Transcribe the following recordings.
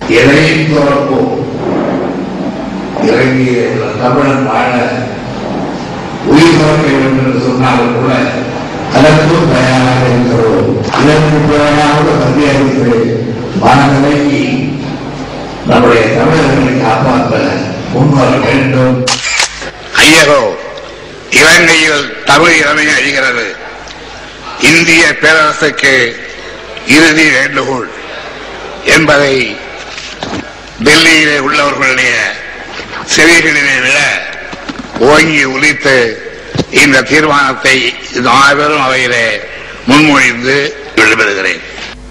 எதையும் துறப்போம் இறங்கிய தமிழன் வாழ உயிர் துறக்க வேண்டும் என்று சொன்னாலும் கூட அதற்கும் தயாராக இருக்கிறோம் இதற்கு தேவையான மத்திய அரசு மனநிலைக்கு நம்முடைய தமிழர்களை காப்பாற்ற முன்வர வேண்டும் ஐயகோ இலங்கையில் தமிழ் இளமை அழிகிறது இந்திய பேரரசுக்கு இறுதி வேண்டுகோள் என்பதை டெல்லியிலே உள்ளவர்களுடைய செவிகளிலே விட ஓங்கி ஒலித்து இந்த தீர்மானத்தை மாபெரும் அவையிலே முன்மொழிந்து விடுபடுகிறேன்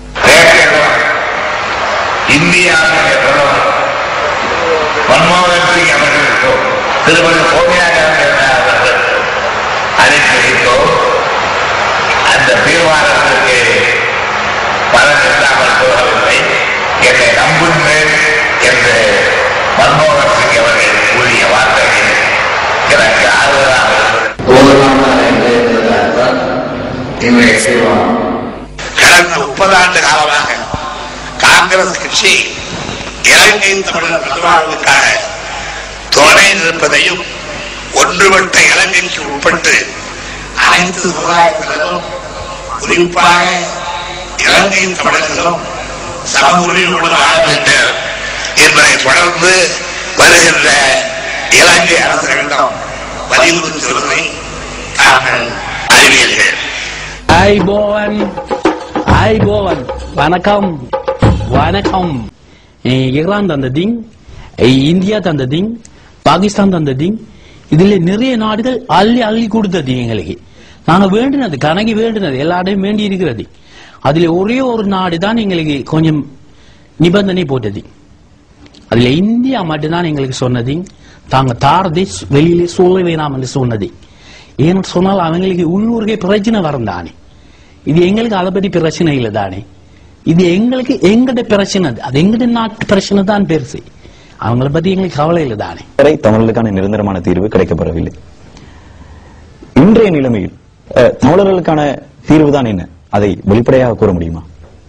இந்தியாவிலே பிரதமர் மன்மோகன் சிங் அவர்களுக்கும் திருமதி சோனியா காந்தி அவர்கள் அனுப்பி வைத்தோம் அந்த தீர்மானத்திற்கு பலன் இல்லாமல் போகவில்லை என்னை நம்புங்கள் என்று மன்மோகன் சிங் அவர்கள் கூறிய வார்த்தைகள் எனக்கு ஆறுதலாக இருந்தது போதுமான என்பதற்காக இன்றைய செய்வோம் கடந்த முப்பது ஆண்டு காலமாக காங்கிரஸ் கட்சி இலங்கை தமிழர் நல்வாழ்வுக்காக துணை நிற்பதையும் ஒன்றுபட்ட இலங்கைக்கு உட்பட்டு அனைத்து சமுதாயத்தினரும் குறிப்பாக இலங்கை தமிழர்களும் சம உரிமையுடன் வாழ வேண்டும் என்பதை தொடர்ந்து வருகின்ற இலங்கை அரசுகளிடம் வலியுறுத்தி வருவதை தாங்கள் அறிவீர்கள் ஐபோவன் ஐபோவன் வணக்கம் வணக்கம் அஹ் ஈரான் தந்ததிங் அஹ் இந்தியா தந்ததிங் பாகிஸ்தான் தந்ததிங் இதுல நிறைய நாடுகள் அள்ளி அள்ளி கொடுத்தது எங்களுக்கு நாங்க வேண்டினது கணக்கி வேண்டினது எல்லாரையும் வேண்டி இருக்கிறது அதுல ஒரே ஒரு நாடு தான் எங்களுக்கு கொஞ்சம் நிபந்தனை போட்டது அதுல இந்தியா மட்டும்தான் எங்களுக்கு சொன்னது தாங்க தாரதை வெளியிலே சொல்ல வேணாம் என்று சொன்னது ஏன்னு சொன்னால் அவங்களுக்கு உள்ளூருக்கே பிரச்சனை வரும் தானே இது எங்களுக்கு அதை பத்தி பிரச்சனை இல்லை தானே இது எங்களுக்கு எங்கட பிரச்சனை அது. அது எங்கட நாட்டு பிரச்சனை தான் பெருசு அவங்கள பத்தி எங்களுக்கு கவலை இல்லை தானே வரை தமிழர்களுக்கான நிரந்தரமான தீர்வு கிடைக்கப்பெறவில்லை இன்றைய நிலைமையில் அஹ், தமிழர்களுக்கான தீர்வு தான் என்ன அதை வெளிப்படையாக கூற முடியுமா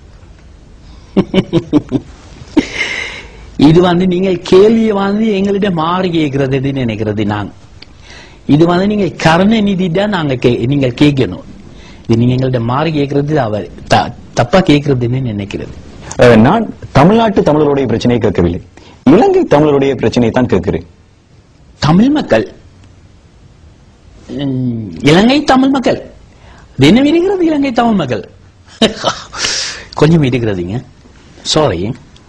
இது வந்து நீங்கள் கேள்வியை வந்து எங்கள்கிட்ட மாறி கேட்கறது நினைக்கிறது நான் இது வந்து நீங்க கருணாநிதி தான் நாங்க கே- நீங்கள் கேட்கணும் இது நீங்க எங்கள்கிட்ட மாறி கேட்கறது அவர் த- தப்பா கேட்கறதுன்னு நினைக்கிறது அஹ், நான் தமிழ்நாட்டு தமிழருடைய பிரச்சனையை கேட்கவில்லை இலங்கை தமிழருடைய பிரச்சனையை தான் கேட்கிறேன் தமிழ் மக்கள் உம், இலங்கை தமிழ் மக்கள் அது என்ன இருக்கிறது இலங்கை தமிழ் மக்கள் கொஞ்சம் இருக்கிறதுங்க சாரி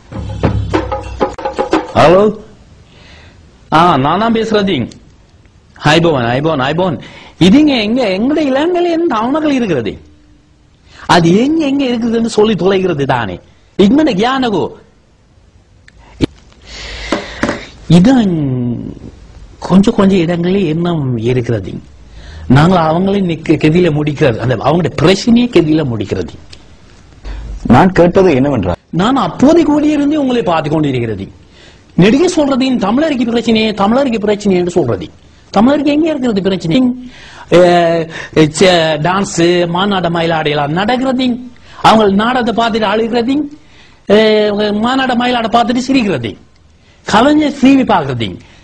ஹலோ ஆ நான் தான் பேசுறதுங்க ஹைபோவன் ஹைபோன் ஹைபோன் இதுங்க எங்க எங்கட இலங்கையில என்ன தமிழ் மக்கள் இருக்கிறது அது எங்க எங்க இருக்குதுன்னு சொல்லி தொலைகிறது தானே இக்மன கியானகோ இதான் கொஞ்சம் கொஞ்சம் இடங்களில் இன்னும் இருக்கிறது நாங்கள் அவங்களே நிக்க கெதியில முடிக்கிறது அந்த அவங்களுடைய பிரச்சனையே கெதியில முடிக்கிறது நான் கேட்பது என்னவென்றால் நான் அப்போதை கூடியிருந்து உங்களை பார்த்து கொண்டிருக்கிறது நெடுக சொல்றது தமிழருக்கு பிரச்சனை தமிழருக்கு பிரச்சனை என்று சொல்றது தமிழருக்கு எங்க இருக்கிறது பிரச்சனை டான்ஸ் மாநாட மயிலாடையெல்லாம் நடக்கிறது அவங்க நாடகத்தை பார்த்துட்டு அழுகிறது அஹ், மாநாட மயிலாட பார்த்துட்டு சிரிக்கிறது கலைஞர் டிவி பாக்குறது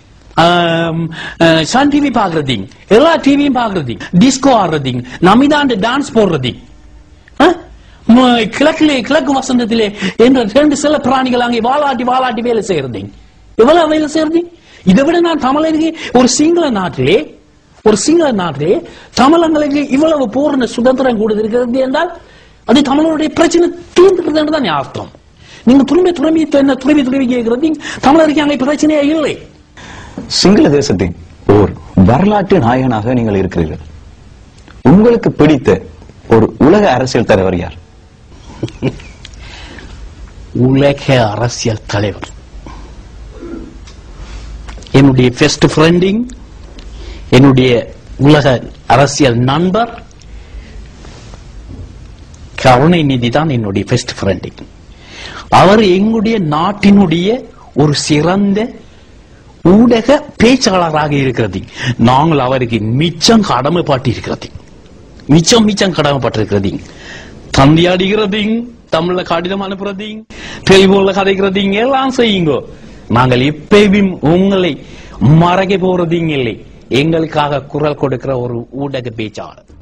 சன் டிவி பாக்குறது எல்லா டிவியும் பாக்குறது டிஸ்கோ ஆடுறது நமிதாண்டு டான்ஸ் போடுறது ஆ? ம- கிழக்கிலே கிழக்கு வசந்தத்திலே என்ற ரெண்டு சில பிராணிகள் அங்கே வாலாட்டி வாலாட்டி வேலை செய்யறது எவ்வளவு வேலை செய்யறது இதை விட நான் தமிழருக்கு ஒரு சிங்கள நாட்டிலே ஒரு சிங்கள நாட்டிலே தமிழங்களுக்கு இவ்வளவு பூர்ண சுதந்திரம் கொடுத்திருக்கிறது என்றால் அது தமிழருடைய பிரச்சனை தீர்ந்துக்கிறது என்று தான் அர்த்தம் நீங்க திரும்பி திரும்பி என்ன திரும்பி திரும்பி கேட்கிறது தமிழருக்கு அங்கே பிரச்சனையே இல்லை சிங்கள தேசத்தின் ஓர் வரலாற்று நாயகனாக நீங்கள் இருக்கிறீர்கள் உங்களுக்கு பிடித்த ஒரு உலக அரசியல் தலைவர் யார் உலக அரசியல் தலைவர் என்னுடைய பெஸ்ட் ஃப்ரெண்டிங் என்னுடைய உலக அரசியல் நண்பர் கருணைநிதி தான் என்னுடைய பெஸ்ட் ஃப்ரெண்டிங் அவர் எங்களுடைய நாட்டினுடைய ஒரு சிறந்த ஊடக பேச்சாளராக இருக்கிறது நாங்கள் அவருக்கு மிச்சம் கடமைப்பட்டு இருக்கிறது மிச்சம் மிச்சம் கடமைப்பட்டிருக்கிறது தந்தி அடிக்கிறதையும் தமிழ்ல கடிதம் அனுப்புறதையும் தெளிவுல கதைக்கிறதையும் எல்லாம் செய்யுங்க நாங்கள் எப்பயும் உங்களை மறைக்க போறதையும் இல்லை எங்களுக்காக குரல் கொடுக்கிற ஒரு ஊடக பேச்சாளர்